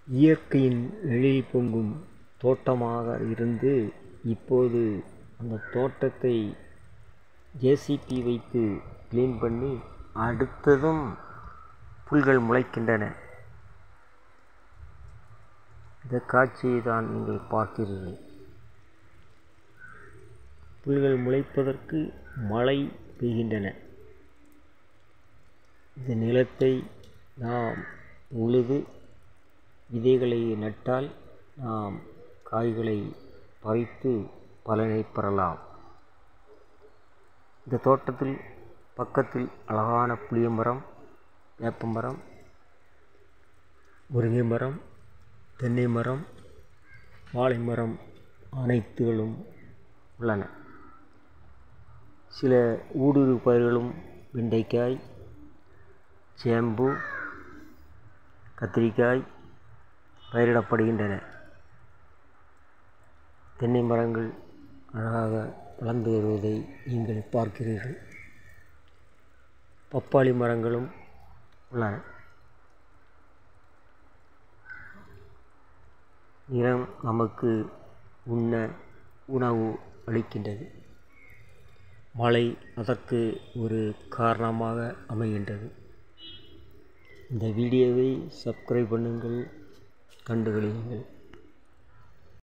இயற்கையின் எழில் பொங்கும் தோட்டமாக இருந்து இப்போது அந்த தோட்டத்தை ஜேசிபி வைத்து க்ளீன் பண்ணி அடுத்ததும் புல்கள் முளைக்கின்றன இந்த காட்சியை தான் நீங்கள் பார்க்கிறீர்கள் புல்கள் முளைப்பதற்கு மழை பெய்கின்றன இந்த நிலத்தை நாம் உழுது விதைகளை நட்டால் நாம் காய்களை பறித்து பலனை பெறலாம் இந்த தோட்டத்தில் பக்கத்தில் அழகான புளிய மரம் வேப்ப மரம் முருங்கை மரம் தென்னை மரம் வாழை மரம் அனைத்துகளும் உள்ளன சில ஊடுருவி பயிர்களும் வெண்டைக்காய் சேம்பு கத்திரிக்காய் பயிரிடப்படுகின்றன தென்னை மரங்கள் அழகாக வளர்ந்து வருவதை நீங்கள் பார்க்கிறீர்கள் பப்பாளி மரங்களும் உள்ளன நிலம் நமக்கு உண்ண உணவு அளிக்கின்றது மழை அதற்கு ஒரு காரணமாக அமைகின்றது இந்த வீடியோவை சப்ஸ்கிரைப் பண்ணுங்கள் கண்டுகளியுங்கள்